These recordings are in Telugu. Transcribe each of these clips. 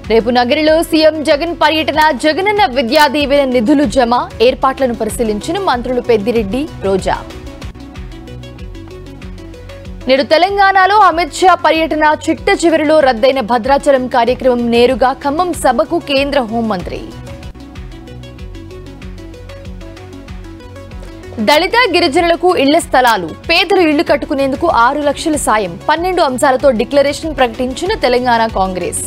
రేపు నగరిలో సీఎం జగన్ పర్యటన జగనన్న విద్యా దీవెన నిధులు జమ ఏర్పాట్లను పరిశీలించిన మంత్రులు పెద్దిరెడ్డి రోజా నేడు తెలంగాణలో అమిత్ షా పర్యటన చిట్ట చివరిలో రద్దయిన భద్రాచలం కార్యక్రమం నేరుగా ఖమ్మం సభకు కేంద్ర హోంమంత్రి దళిత గిరిజనులకు ఇళ్ల స్థలాలు పేదలు ఇళ్లు కట్టుకునేందుకు ఆరు లక్షల సాయం పన్నెండు అంశాలతో డిక్లరేషన్ ప్రకటించిన తెలంగాణ కాంగ్రెస్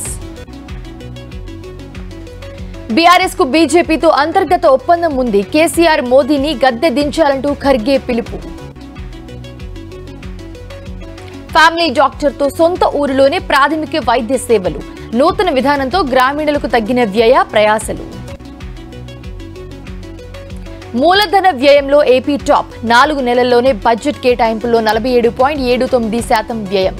బీఆర్ఎస్ కు బీజేపీతో అంతర్గత ఒప్పందం ఉంది కేసీఆర్ మోదీని గద్దె దించాలంటూ ఖర్గే పిలుపు ఫ్యామిలీ డాక్టర్తో సొంత ఊరిలోనే ప్రాథమిక వైద్య సేవలు నూతన విధానంతో గ్రామీణులకు తగ్గిన వ్యయ ప్రయాసలు మూలధన వ్యయంలో ఏపీ టాప్ నాలుగు నెలల్లోనే బడ్జెట్ కేటాయింపుల్లో నలభై ఏడు పాయింట్ ఏడు తొమ్మిది శాతం వ్యయం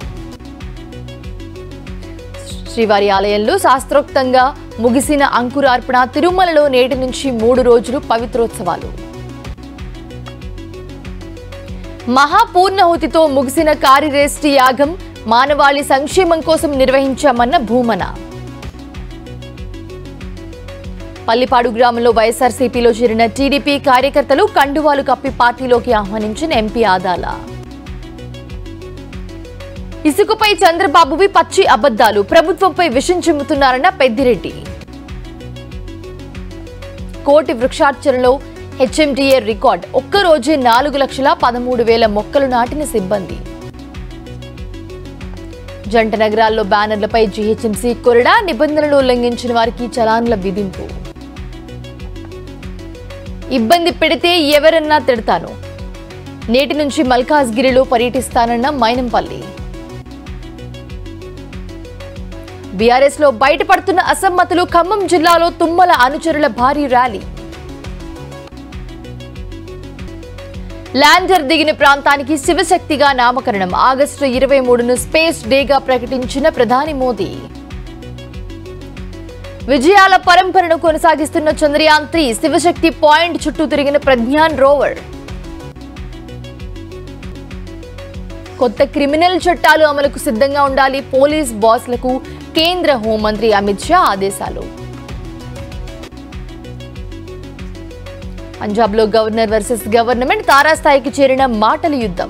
శ్రీవారి ఆలయంలో శాస్త్రోక్తంగా ముగిసిన అంకురార్పణ తిరుమలలో నేటి నుంచి మూడు రోజులు పవిత్రోత్సవాలు మహాపూర్ణహుతితో ముగిసిన కార్యరేష్టి యాగం మానవాళి సంక్షేమం కోసం నిర్వహించామన్న భూమన పల్లిపాడు గ్రామంలో వైఎస్ఆర్సీపీలో చేరిన టీడీపీ కార్యకర్తలు కండువాలు కప్పి పార్టీలోకి ఆహ్వానించిన ఎంపీ ఆదాల ఇసుకపై చంద్రబాబువి పచ్చి అబద్ధాలు ప్రభుత్వంపై విషం చిమ్ముతున్నారన్న పెద్దిరెడ్డి కోటి వృక్షార్చనలో హెచ్ఎండిఏ రికార్డ్ ఒక్కరోజే నాలుగు లక్షల పదమూడు వేల మొక్కలు నాటిన సిబ్బంది జంట నగరాల్లో బ్యానర్లపై జీహెచ్ఎంసీ కొరడా నిబంధనలు ఉల్లంఘించిన వారికి చలాన్ల విధింపు ఇబ్బంది పెడితే ఎవరన్నా తిడతాను నేటి నుంచి మల్కాజ్గిరిలో పర్యటిస్తానన్న మైనంపల్లి బీఆర్ఎస్ లో బయటపడుతున్న అసమ్మతులు ఖమ్మం జిల్లాలో తుమ్మల అనుచరుల భారీ ర్యాలీ ల్యాండర్ దిగిన ప్రాంతానికి శివశక్తిగా నామకరణం ఆగస్టు ఇరవై మూడును స్పేస్ డేగా ప్రకటించిన ప్రధాని మోదీ విజయాల పరంపరను కొనసాగిస్తున్న చంద్రయాన్ త్రీ శివశక్తి పాయింట్ చుట్టూ తిరిగిన ప్రజ్ఞాన్ రోవర్ కొత్త క్రిమినల్ చట్టాలు అమలుకు సిద్ధంగా ఉండాలి పోలీస్ బాస్లకు కేంద్ర హోంమంత్రి అమిత్ షా ఆదేశాలు పంజాబ్లో గవర్నర్ వర్సెస్ గవర్నమెంట్ తారాస్థాయికి చేరిన మాటల యుద్ధం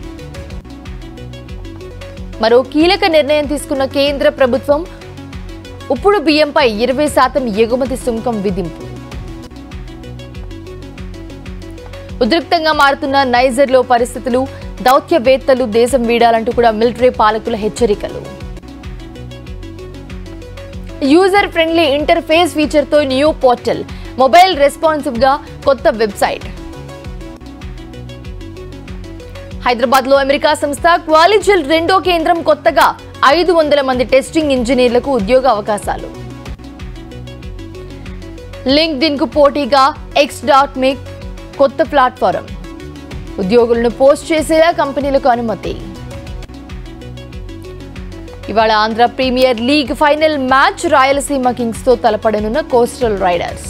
మరో కీలక నిర్ణయం తీసుకున్న కేంద్ర ప్రభుత్వం ఉప్పుడు బియ్యంపై ఇరవై శాతం ఎగుమతి సుంకం విధింపు ఉద్రిక్తంగా మారుతున్న నైజర్లో పరిస్థితులు దౌత్యవేత్తలు దేశం వీడాలంటూ కూడా మిలిటరీ పాలకుల హెచ్చరికలు యూజర్ ఫ్రెండ్లీ ఇంటర్ఫేస్ ఫీచర్తో న్యూ పోర్టల్ మొబైల్ రెస్పాన్సివ్ గా కొత్త వెబ్సైట్ హైదరాబాద్ లో అమెరికా సంస్థ క్వాలిజల్ రెండో కేంద్రం కొత్తగా ఐదు వందల మంది టెస్టింగ్ ఇంజనీర్లకు ఉద్యోగ అవకాశాలు లింక్డ్ ఇన్ కు పోటీగా ఎక్స్ డాట్ మేక్ కొత్త ప్లాట్ఫారం ఉద్యోగులను పోస్ట్ చేసేలా కంపెనీలకు అనుమతి ఇవాళ Andhra premier league final match Rayalaseema kings తో తలపడనున్న కోస్టల్ రైడర్స్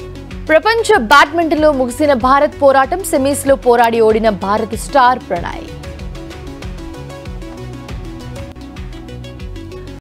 ప్రపంచ బ్యాడ్మింటన్లో ముగిసిన భారత్ పోరాటం సెమీస్ లో పోరాడి ఓడిన భారత్ స్టార్ ప్రణయ్